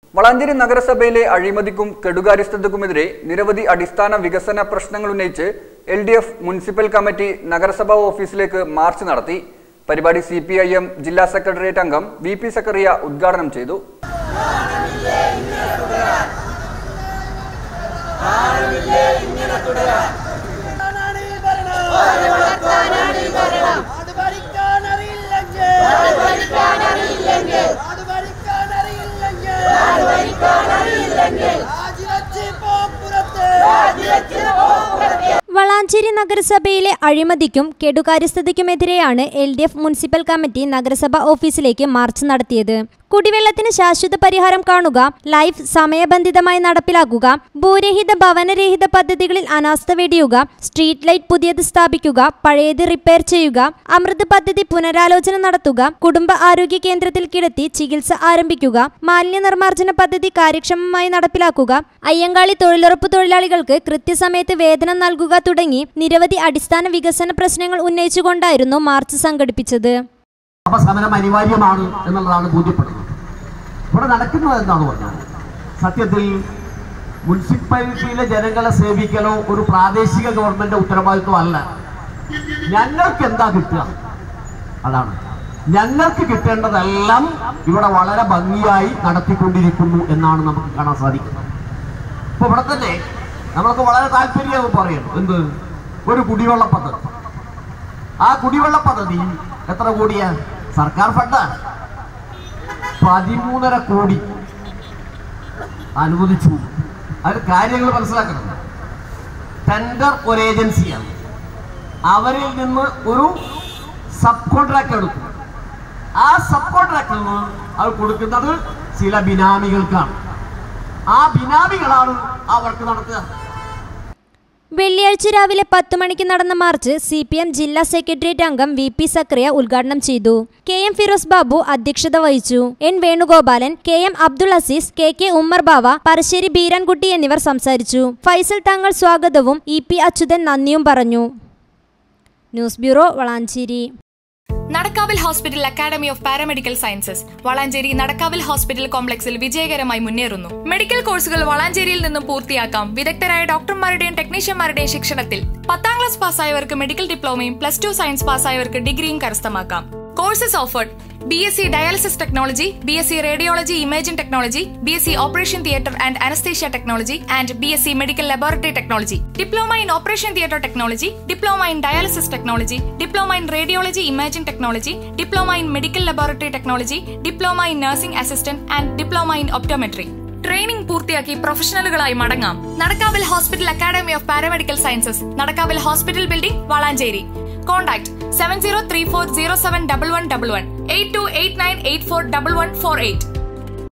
വളാഞ്ചേരി നഗരസഭയിലെ അഴിമതിക്കും കെടുകാര്യസ്ഥതയ്ക്കുമെതിരെ നിരവധി അടിസ്ഥാന വികസന പ്രശ്നങ്ങൾ ഉന്നയിച്ച് L D F municipal committee നഗരസഭാ ഓഫീസിലേക്ക് മാർച്ച് നടത്തി പരിപാടി സി പി ഐ എം ജില്ലാ സെക്രട്ടേറിയറ്റ് അംഗം വി പി സക്കറിയ ഉദ്ഘാടനം ചെയ്തു ഭരണമാണ് ഈ ഭരണം. നാട് ഭരിക്കാൻ അറിയില്ലെങ്കിൽ. നാട് ഭരിക്കാൻ അറിയില്ലെങ്കിൽ. രാജിവെച്ച് പോ പുറത്ത്. വളാഞ്ചേരി നഗരസഭയിലെ അഴിമതിക്കും കെടുകാര്യസ്ഥതയ്ക്കുമെതിരെയാണ് L D F municipal committee നഗരസഭ ഓഫീസിലേക്ക് മാർച്ച് നടത്തിയത് കുടിവെള്ളത്തിന് ശാശ്വത പരിഹാരം കാണുക ലൈഫ് സമയബന്ധിതമായി നടപ്പിലാക്കുക ഭൂരഹിത ഭവനരഹിത പദ്ധതികളിൽ അനാസ്ഥ വെടിയുക സ്ട്രീറ്റ് ലൈറ്റ് പുതിയത് സ്ഥാപിക്കുക പഴയത് റിപ്പയർ ചെയ്യുക അമൃത് പദ്ധതി പുനരാലോചന നടത്തുക കുടുംബ ആരോഗ്യ കേന്ദ്രത്തിൽ കിടത്തി ചികിത്സ ആരംഭിക്കുക മാലിന്യ നിർമ്മാർജ്ജന പദ്ധതി കാര്യക്ഷമമായി നടപ്പിലാക്കുക അയ്യങ്കാളി തൊഴിലുറപ്പ് തൊഴിലാളികൾക്ക് കൃത്യസമയത്ത് വേതനം നൽകുക തുടങ്ങി നിരവധി അടിസ്ഥാന വികസന പ്രശ്നങ്ങൾ ഉന്നയിച്ചുകൊണ്ടായിരുന്നു മാർച്ച് സംഘടിപ്പിച്ചത് അപ്പൊ സമരം അനിവാര്യമാണ് എന്നുള്ളതാണ് ബോധ്യപ്പെടുന്നത് ഇവിടെ നടക്കുന്നത് എന്താന്ന് പറഞ്ഞാൽ സത്യത്തിൽ മുനിസിപ്പാലിറ്റിയിലെ ജനങ്ങളെ സേവിക്കലോ ഒരു പ്രാദേശിക ഗവൺമെന്റ് ഉത്തരവാദിത്വം അല്ല ഞങ്ങൾക്ക് എന്താ കിട്ടുക അതാണ് ഞങ്ങൾക്ക് കിട്ടേണ്ടതെല്ലാം ഇവിടെ വളരെ ഭംഗിയായി നടത്തിക്കൊണ്ടിരിക്കുന്നു എന്നാണ് നമുക്ക് കാണാൻ സാധിക്കുന്നത് ഇപ്പൊ ഇവിടെ തന്നെ നമ്മൾക്ക് വളരെ താല്പര്യം പറയുന്നു എന്ത് ഒരു കുടിവെള്ള പദ്ധതി ആ കുടിവെള്ള പദ്ധതി എത്ര കോടിയാ സർക്കാർ ഫണ്ടാണ് പതിമൂന്നര കോടി അനുവദിച്ചു അതിൽ കാര്യങ്ങൾ മനസ്സിലാക്കണം ടെൻഡർ ഒരു ഏജൻസിയാണ് അവരിൽ നിന്ന് ഒരു സബ് കോൺട്രാക്ട് എടുക്കും ആ സബ് കോൺട്രാക്ടിൽ നിന്ന് അത് കൊടുക്കുന്നത് ചില ബിനാമികൾക്കാണ് ആ ബിനാമികളാണ് ആ വർക്ക് നടത്തുക വെള്ളിയാഴ്ച രാവിലെ പത്ത് മണിക്ക് നടന്ന മാർച്ച് സി പി എം ജില്ലാ സെക്രട്ടേറിയറ്റ് അംഗം വി പി സക്രിയ ഉദ്ഘാടനം ചെയ്തു കെ എം ഫിറോസ് ബാബു അധ്യക്ഷത വഹിച്ചു N Venugopalan K M Abdul Aziz K K Ummer Bava Parassery Beerankutty എന്നിവർ സംസാരിച്ചു ഫൈസൽ തങ്ങൾ സ്വാഗതവും ഇ പി അച്യുതൻ നന്ദിയും പറഞ്ഞു news bureau Valanchery Nadakkavil hospital academy of paramedical sciences Valanchery Nadakkavil hospital കോംപ്ലക്സിൽ വിജയകരമായി മുന്നേറുന്നു മെഡിക്കൽ കോഴ്സുകൾ വളാഞ്ചേരിയിൽ നിന്നും പൂർത്തിയാക്കാം വിദഗ്ധരായ ഡോക്ടർമാരുടെയും ടെക്നീഷ്യന്മാരുടെയും ശിക്ഷണത്തിൽ പത്താം ക്ലാസ് പാസ്സായവർക്ക് മെഡിക്കൽ ഡിപ്ലോമയും പ്ലസ് ടു സയൻസ് പാസ്സായവർക്ക് ഡിഗ്രിയും കരസ്ഥമാക്കാം courses offered B S C dialysis technology B S C radiology imaging technology B S C operation theatre and anaesthesia technology and B S C medical laboratory technology diploma in operation theatre technology diploma in dialysis technology diploma in radiology imaging technology diploma in medical laboratory technology diploma in nursing assistant and diploma in optometry training പൂർത്തിയാക്കി പ്രൊഫഷണലുകളായി മടങ്ങാം Nadakkavil hospital academy of paramedical sciences Nadakkavil hospital building Valanchery contact seven zero three four zero seven double one double one eight two eight nine eight four double one four eight